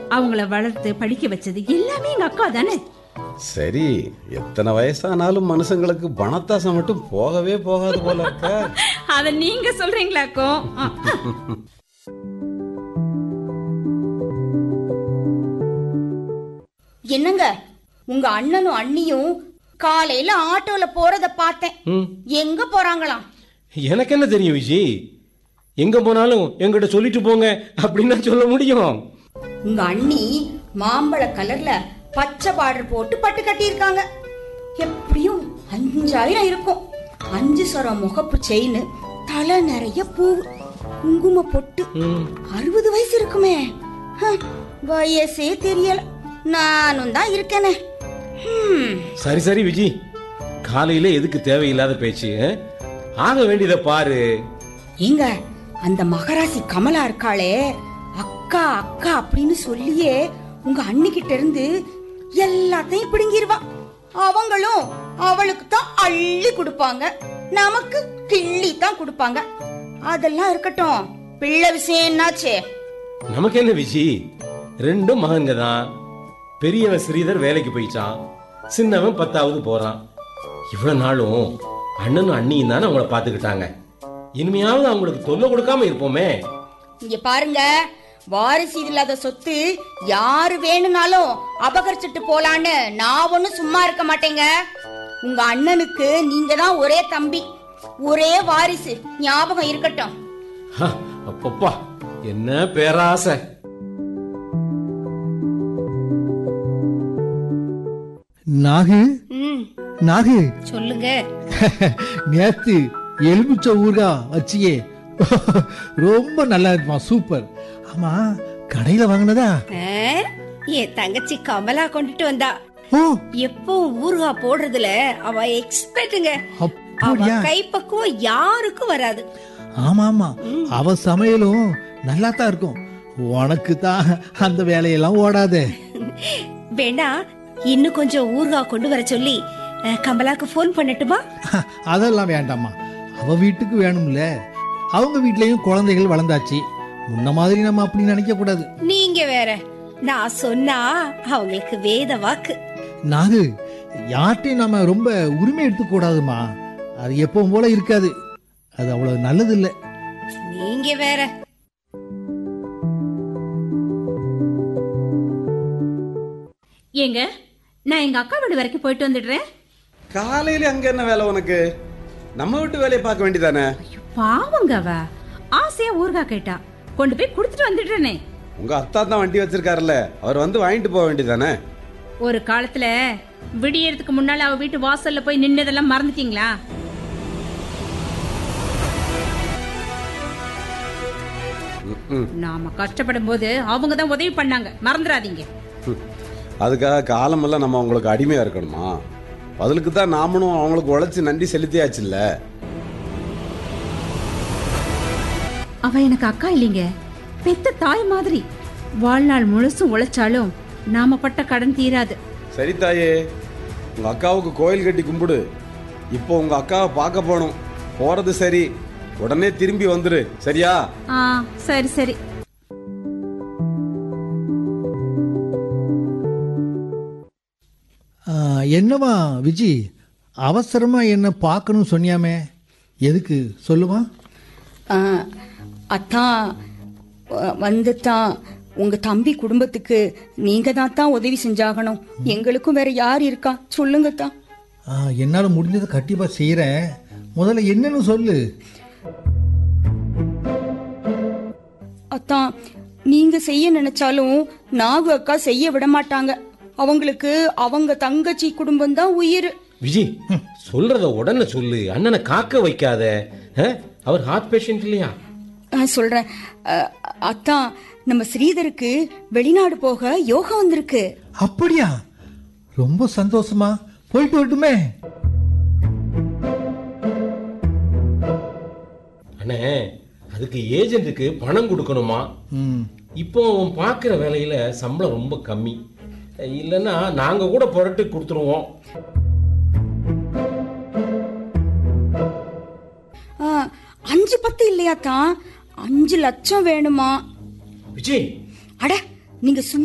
அவங்கள வளர்த்து படிக்க வச்சது எல்லாமே எங்க அக்கா தானே சரி எத்தனை வயசானாலும் மனுஷங்களுக்கு பணத்தாசை மட்டும் போகவே போகாது போல இருக்க அத நீங்க சொல்றீங்களாக்கோ என்னங்க உங்க அண்ணனும் அண்ணியும் காலையில ஆட்டோல போறத பார்த்தேன் ம் எங்க போறாங்களாம் எனக்கு என்ன தெரியும் விஜய் எங்க போனாலும் எங்கிட்ட சொல்லிட்டு போங்க அப்படின்னு நான் சொல்ல முடியும் உங்க அண்ணி மாம்பழ கலர்ல பச்சை பார்டர் போட்டு பட்டு கட்டியிருக்காங்க எப்படியும் அஞ்சாயிரம் இருக்கும் அஞ்சு சரம் முகப்பு செயின் தலை நிறைய பூ குங்கும பொட்டு ம் அறுபது வயசு இருக்குமே ஹம், வயசே தெரியல நானும் தான் இருக்கேனே ஹம், சரி சரி விஜய் காலையில எதுக்கு தேவையில்லாத பேச்சு ஆ? ஆக வேண்டியதை பாரு ஏங்க அந்த மகராசி கமலா இருக்காளே அக்கா அக்கா அப்படின்னு சொல்லியே உங்க அண்ணிக்கிட்ட இருந்து எல்லாத்தையும் பிடுங்கிருவா அவங்களும் அவளுக்கு தான் அள்ளி கொடுப்பாங்க நமக்கு கிள்ளி தான் கொடுப்பாங்க அதெல்லாம் இருக்கட்டும் பிள்ளை விஷயம் என்னாச்சு நமக்கு என்ன விஜய் ரெண்டும் மகன்க தான் பெரியவன் ஸ்ரீதர் வேலைக்கு போயிச்சான் சின்னவன் பத்தாவது போறான் இவ்வளவு நாளும் அண்ணனும் அண்ணியும் தானே அவங்கள பாத்துக்கிட்டாங்க இனிமையாவது அவங்களுக்கு தொல்லை கொடுக்காம இருப்போமே இங்க பாருங்க வாரிசு இல்லாத சொத்து யாரு வேணும்னாலும் அபகரிச்சுட்டு போலான்னு நான் ஒண்ணும் சும்மா இருக்க மாட்டேங்க உங்க அண்ணனுக்கு நீங்க தான் ஒரே தம்பி ஒரே வாரிசு ஞாபகம் இருக்கட்டும் ஹ, அப்பப்பா என்ன பேராசை நாகு ம் நாகு சொல்லுங்க நேத்து எலுமிச்ச ஊர்கா வச்சியே ரொம்ப நல்லா இருக்குமா சூப்பர் ஆமா கடையில வாங்கினதா என் தங்கச்சி கமலா கொண்டுட்டு வந்தா ஓ எப்பவும் ஊறுகா போடுறதுல அவ எக்ஸ்பர்ட்டுங்க அவ அப்படியா கைப்பக்குவம் யாருக்கும் வராது ஆமா ஆமா அவ சமையலும் நல்லா தான் இருக்கும் உனக்கு தான் அந்த வேலையெல்லாம் ஓடாதே வேணா இன்னும் கொஞ்சம் ஊறுகா கொண்டு வர சொல்லி அஹ், கமலாக்கு ஃபோன் பண்ணட்டுமா அதெல்லாம் வேண்டாம்மா அவ வீட்டுக்கு வேணும்ல அவங்க வீட்லயும் குழந்தைகள் வளர்ந்தாச்சு முன்ன மாதிரி நம்ம அப்படி நினைக்க கூடாது நீங்க வேற நான் சொன்னா அவங்களுக்கு வேத வாக்கு நாகு யார்ட்டையும் நம்ம ரொம்ப உரிமை எடுத்துக்க கூடாதுமா அது எப்பவும் போல இருக்காது அது அவ்வளவு நல்லது இல்லை நீங்க வேற ஏங்க நான் எங்க அக்கா வீடு வரைக்கும் போயிட்டு வந்துடுறேன் காலையில அங்க என்ன வேலை உனக்கு நம்ம வீட்டு வேலையை பார்க்க வேண்டியதானே ஐயோ, பாவங்க அவ ஆசையா ஊர்கா கேட்டா கொண்டு போய் கொடுத்துட்டு வந்துடுறேனே உங்க அத்தா தான் வண்டி வச்சிருக்காருல்ல அவர் வந்து வாங்கிட்டு போக வேண்டியதானே ஒரு காலத்துல விடியறதுக்கு முன்னால அவ வீட்டு வாசல்ல போய் நின்னதெல்லாம் மறந்துட்டீங்களா நாம கஷ்டப்படும் போது அவங்க தான் உதவி பண்ணாங்க மறந்துடாதீங்க அதுக்காக காலமெல்லாம் நம்ம அவங்களுக்கு அடிமையா இருக்கணுமா பதிலுக்கு தான் நாமளும் அவங்களுக்கு உழைச்சி நன்றி செலுத்தியாச்சுல்ல அவ எனக்கு அக்கா இல்லைங்க பெத்த தாய் மாதிரி வாழ்நாள் முழுசும் உழைச்சாலும் நாம பட்ட கடன் தீராது சரி தாயே உங்க அக்காவுக்கு கோயில் கட்டி கும்பிடு இப்போ உங்க அக்காவை பார்க்க போகணும் போறது சரி உடனே திரும்பி வந்துரு சரியா ஆ சரி சரி ஆ, என்னவா விஜி அவசரமா என்ன பார்க்கணும்னு சொன்னியாமே எதுக்கு சொல்லுவா ஆ, அத்தான் வ- வந்துதான் உங்க தம்பி குடும்பத்துக்கு நீங்க தான் தான் உதவி செஞ்சாகணும் எங்களுக்கும் வேற யார் இருக்கா சொல்லுங்க தான் ஆ, என்னால முடிஞ்சதை கண்டிப்பா செய்யறேன் முதல்ல என்னன்னு சொல்லு அத்தான் நீங்க செய்ய நினைச்சாலும் நாகு அக்கா செய்ய விட மாட்டாங்க அவங்களுக்கு அவங்க தங்கச்சி குடும்பம் தான் உயிர் விஜய் சொல்றத உடனே சொல்லு அண்ணனை காக்க வைக்காத ஆ? அவர் ஹார்ட் பேஷண்ட் இல்லையா நான் சொல்றேன் அ, அத்தான் நம்ம ஸ்ரீதருக்கு வெளிநாடு போக யோகா வந்திருக்கு அப்படியா ரொம்ப சந்தோஷமா போயிட்டு வரட்டுமே அண்ணே அதுக்கு ஏஜென்ட்டுக்கு பணம் கொடுக்கணுமா ம் இப்போ அவன் பார்க்குற வேலையில சம்பளம் ரொம்ப கம்மி இல்லைன்னா நாங்க கூட புரட்டு கொடுத்துருவோம் ஆ, அஞ்சு பத்து இல்லையா தான் அஞ்சு லட்சம் வேணுமா விஜய் அட நீங்க சும்மா